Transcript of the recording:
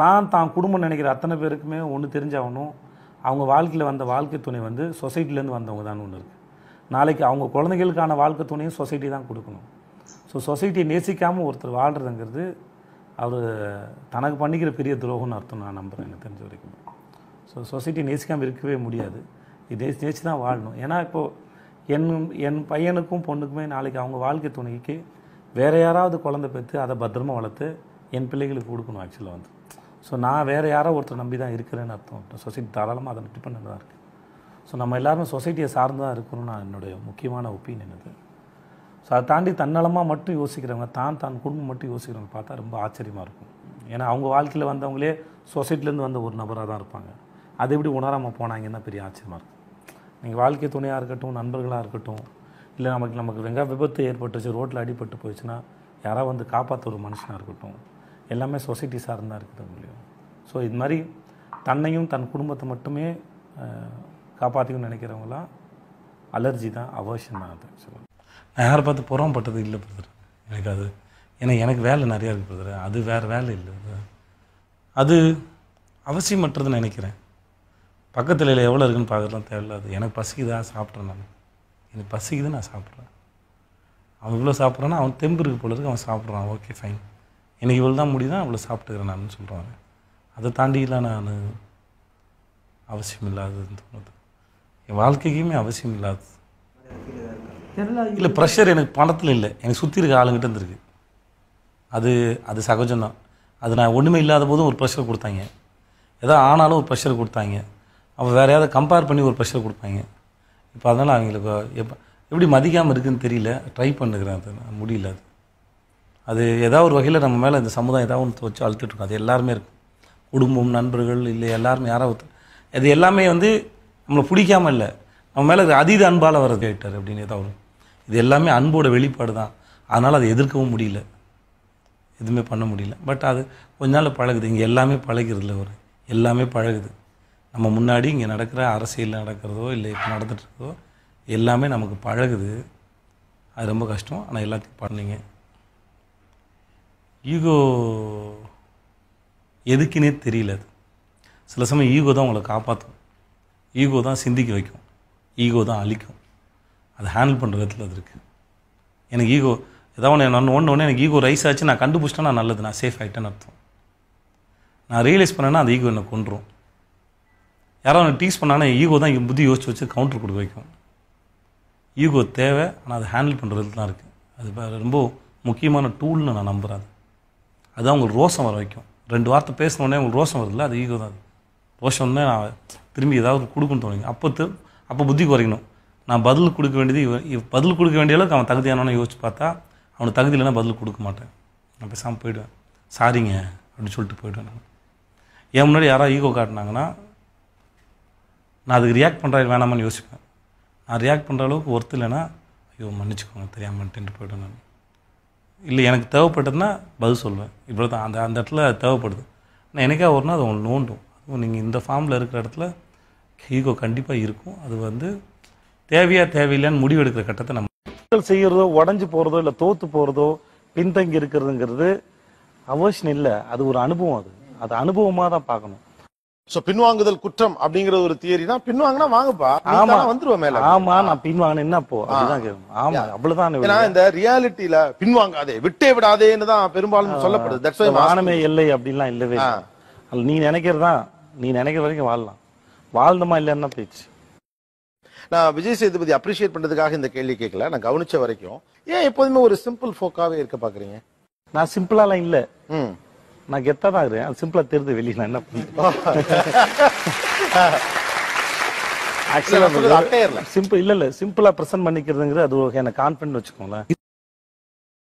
தான் தான் குடும்பம் நினைக்கிற அத்தனை பேருக்குமே ஒன்று தெரிஞ்சாகணும் அவங்க வாழ்க்கையில் வந்த வாழ்க்கை துணை வந்து சொசைட்டிலேருந்து வந்தவங்க தான் ஒன்று இருக்குது நாளைக்கு அவங்க குழந்தைகளுக்கான வாழ்க்கை துணையும் சொசைட்டி தான் கொடுக்கணும் ஸோ சொசைட்டியை நேசிக்காமல் ஒருத்தர் வாழ்கிறதுங்கிறது அவர் தனக்கு பண்ணிக்கிற பெரிய துரோகம்னு அர்த்தம் நான் நம்புகிறேன் எனக்கு தெரிஞ்ச வரைக்கும் ஸோ சொசைட்டி நேசிக்காமல் இருக்கவே முடியாது இது நேசி நேசி தான் வாழணும் ஏன்னா இப்போது என் என் பையனுக்கும் பொண்ணுக்குமே நாளைக்கு அவங்க வாழ்க்கை துணைக்கு வேறு யாராவது குழந்தை பெற்று அதை பத்திரமா வளர்த்து என் பிள்ளைகளுக்கு கொடுக்கணும் ஆக்சுவலாக வந்து ஸோ நான் வேறு யாரோ ஒருத்தர் நம்பி தான் இருக்கிறேன்னு அர்த்தம் சொசைட்டி தாராளமாக அதை டிபெண்ட் தான் இருக்குது ஸோ நம்ம எல்லாருமே சொசைட்டியை சார்ந்து தான் இருக்கணும்னு நான் என்னுடைய முக்கியமான ஒப்பீனியன் இது ஸோ அதை தாண்டி தன்னலமாக மட்டும் யோசிக்கிறவங்க தான் தான் குடும்பம் மட்டும் யோசிக்கிறவங்க பார்த்தா ரொம்ப ஆச்சரியமாக இருக்கும் ஏன்னா அவங்க வாழ்க்கையில் வந்தவங்களே சொசைட்டிலேருந்து வந்த ஒரு நபராக தான் இருப்பாங்க அதை எப்படி உணராமல் போனாங்கன்னா பெரிய ஆச்சரியமாக இருக்கும் நீங்கள் வாழ்க்கை துணையாக இருக்கட்டும் நண்பர்களாக இருக்கட்டும் இல்லை நமக்கு நமக்கு வெங்க விபத்து ஏற்பட்டுச்சு ரோட்டில் அடிபட்டு போயிடுச்சுன்னா யாராவது வந்து காப்பாற்ற ஒரு மனுஷனாக இருக்கட்டும் எல்லாமே சொசைட்டி சார்ந்தா இருக்குது முடியும் ஸோ இது மாதிரி தன்னையும் தன் குடும்பத்தை மட்டுமே காப்பாற்றிக்கணும்னு நினைக்கிறவங்களாம் அலர்ஜி தான் அவர்ஷன் தான் அது சொல்லுவாங்க நான் யாரை பார்த்து புறம்பட்டது இல்லை பிரதர் எனக்கு அது ஏன்னா எனக்கு வேலை நிறையா இருக்குது பிரதர் அது வேறு வேலை இல்லை அது. அது அவசியமற்றதுன்னு நினைக்கிறேன் பக்கத்தில் இல்லை எவ்வளோ இருக்குன்னு பார்க்கறதுலாம் தேவையில்ல அது எனக்கு பசிக்குதா சாப்பிட்றேன் நான் எனக்கு பசிக்குது நான் சாப்பிட்றேன் அவன் இவ்வளோ சாப்பிட்றான்னா அவன் தெம்பு இருக்கு போல இருக்கு அவன் சாப்பிட்றான் ஓகே ஃபைன் எனக்கு இவ்வளோ தான் முடியுதான் அவ்வளோ சாப்பிட்டுக்கிறேன் நான் சொல்கிறான் அதை தாண்டிலாம் நான் அவசியம் இல்லாததுன்னு தோணுது என் வாழ்க்கைக்குமே அவசியம் இல்லாதது இல்லை ப்ரெஷர் எனக்கு பணத்தில் இல்லை எனக்கு சுற்றி இருக்க ஆளுங்கிட்ட இருந்திருக்கு அது அது சகஜம்தான் அது நான் ஒன்றுமே இல்லாத போதும் ஒரு ப்ரெஷர் கொடுத்தாங்க ஏதோ ஆனாலும் ஒரு ப்ரெஷர் கொடுத்தாங்க அப்போ வேறு ஏதாவது கம்பேர் பண்ணி ஒரு ப்ரெஷர் கொடுப்பாங்க இப்போ அதனால் அவங்களுக்கு எப்போ எப்படி மதிக்காமல் இருக்குன்னு தெரியல ட்ரை பண்ணுகிறேன் அது நான் முடியல அது அது ஏதாவது ஒரு வகையில் நம்ம மேலே இந்த சமுதாயம் ஏதாவது ஒன்று வச்சு அழுத்திட்டு இருக்கும் அது எல்லாருமே இருக்கும் குடும்பம் நண்பர்கள் இல்லை எல்லாருமே யாராவது ஒருத்தர். இது எல்லாமே வந்து நம்மளை பிடிக்காம இல்லை நம்ம மேலே இருக்கிற அதீத அன்பால் வர்றது கேட்டார் அப்படின்னு ஏதாவது ஒரு இது எல்லாமே அன்போட வெளிப்பாடு தான் அதனால் அதை எதிர்க்கவும் முடியல எதுவுமே பண்ண முடியல பட் அது கொஞ்ச நாள் பழகுது இங்கே எல்லாமே பழகிறதுல ஒரு எல்லாமே பழகுது நம்ம முன்னாடி இங்கே நடக்கிற அரசியலில் நடக்கிறதோ இல்லை இப்போ நடந்துட்டு இருக்கதோ எல்லாமே நமக்கு பழகுது அது ரொம்ப கஷ்டம் ஆனால் எல்லாத்தையும் பண்ணீங்க ஈகோ எதுக்குன்னே தெரியல அது சில சமயம் ஈகோ தான் உங்களை காப்பாற்றும் ஈகோ தான் சிந்திக்க வைக்கும் ஈகோ தான் அழிக்கும் அதை ஹேண்டில் பண்ணுற விதத்தில் அது இருக்குது எனக்கு ஈகோ ஏதாவது ஒன்று நான் ஒன்று ஒன்று எனக்கு ஈகோ ரைஸ் ஆச்சு நான் கண்டுபிடிச்சிட்டேன்னா நான் நல்லது நான் சேஃப் ஆகிட்டேன்னு அர்த்தம் நான் ரியலைஸ் பண்ணேன்னா அந்த ஈகோ என்னை கொன்றும் யாராவது ஒன்று டீஸ் பண்ணாங்கன்னா ஈகோ தான் என் புத்தி யோசிச்சு வச்சு கவுண்டர் கொடுக்க வைக்கும் ஈகோ தேவை ஆனால் அதை ஹேண்டில் பண்ணுறது தான் இருக்குது அது வேற ரொம்ப முக்கியமான டூல்னு நான் நம்புகிறேன் அது அதுதான் உங்களுக்கு ரோசம் வர வைக்கும் ரெண்டு வார்த்தை பேசினோடனே உங்களுக்கு ரோசம் வருதுல்ல அது ஈகோ தான் அது ரோஷம்னே நான் திரும்பி ஏதாவது கொடுக்கணும்னு தோணுங்க அப்போ தி- அப்போ புத்தி குறைக்கணும் நான் பதில் கொடுக்க வேண்டியது இவன் இவ- பதில் கொடுக்க வேண்டிய அளவுக்கு அவன் தகுதியானவனு யோசிச்சு பார்த்தா அவனுக்கு தகுதி இல்லைன்னா பதில் கொடுக்க மாட்டேன் நான் பேசாமல் போயிடுவேன் சாரிங்க அப்படின்னு சொல்லிட்டு போயிடுவேன் நான் என் முன்னாடி யாராவது ஈகோ காட்டினாங்கன்னா நான் அதுக்கு ரியாக்ட் பண்ணுறேன் வேணாமான்னு யோசிப்பேன் நான் ரியாக்ட் பண்ணுற அளவுக்கு ஒர்த்து இல்லைன்னா ஐயோ மன்னிச்சுக்கோங்க தெரியாமன்ட்டு போய்ட்டேன் நான் இல்லை எனக்கு தேவைப்பட்டதுன்னா பதில் சொல்லுவேன் இவ்வளோ தான் அந்த அந்த இடத்துல அது தேவைப்படுது ஆனால் எனக்கா ஒரு நாள் அது உங்களுக்கு நோண்டும் அதுவும் நீங்கள் இந்த ஃபார்மில் இருக்கிற இடத்துல ஈகோ கண்டிப்பாக இருக்கும் அது வந்து தேவையா தேவையில்லைன்னு முடிவு எடுக்கிற கட்டத்தை நம்ம மக்கள் செய்கிறதோ உடஞ்சி போகிறதோ இல்லை தோத்து போகிறதோ பின்தங்கி இருக்கிறதுங்கிறது அவசியம் இல்லை அது ஒரு அனுபவம் அது அது அனுபவமாக தான் பார்க்கணும் சோ பின்வாங்குதல் குற்றம் அப்படிங்கிற ஒரு தியரி தான் பின்வாங்கினா வாங்கப்பா ஆமா. வந்துருவ மேல ஆமா நான் பின்வாங்கினேன் என்ன அப்போ அப்படிதான் கேட்கணும் ஆமா அவ்வளவுதான் ஏன்னா இந்த ரியாலிட்டியில பின்வாங்காதே விட்டே விடாதேன்னு தான் பெரும்பாலும் சொல்லப்படுது தட்ஸ் வை வானமே இல்லை அப்படின்லாம் இல்லவே இல்லை. அது நீ நினைக்கிறதா நீ நினைக்கிற வரைக்கும் வாழலாம் வாழ்ந்தமா இல்லைன்னா போயிடுச்சு நான் விஜய் சேதுபதி அப்ரிஷியேட் பண்றதுக்காக இந்த கேள்வி கேட்கல நான் கவனிச்ச வரைக்கும் ஏன் எப்போதுமே ஒரு சிம்பிள் ஃபோக்காவே இருக்க பாக்குறீங்க நான் சிம்பிளாலாம் இல்ல ம் நான் கெத்தா தான் இருக்கிறேன் அது சிம்பிளா தெரியுது வெளியே நான் என்ன நான் சொல்றது ஆக்சுவலா அட்டையர்ல சிம்பிள் இல்ல இல்ல சிம்பிளா பிரசன்ட் பண்ணிக்கிறதுங்கிறது அது ஒரு வகையான கான்ஃபிடன்ட் வச்சுக்கோங்களேன்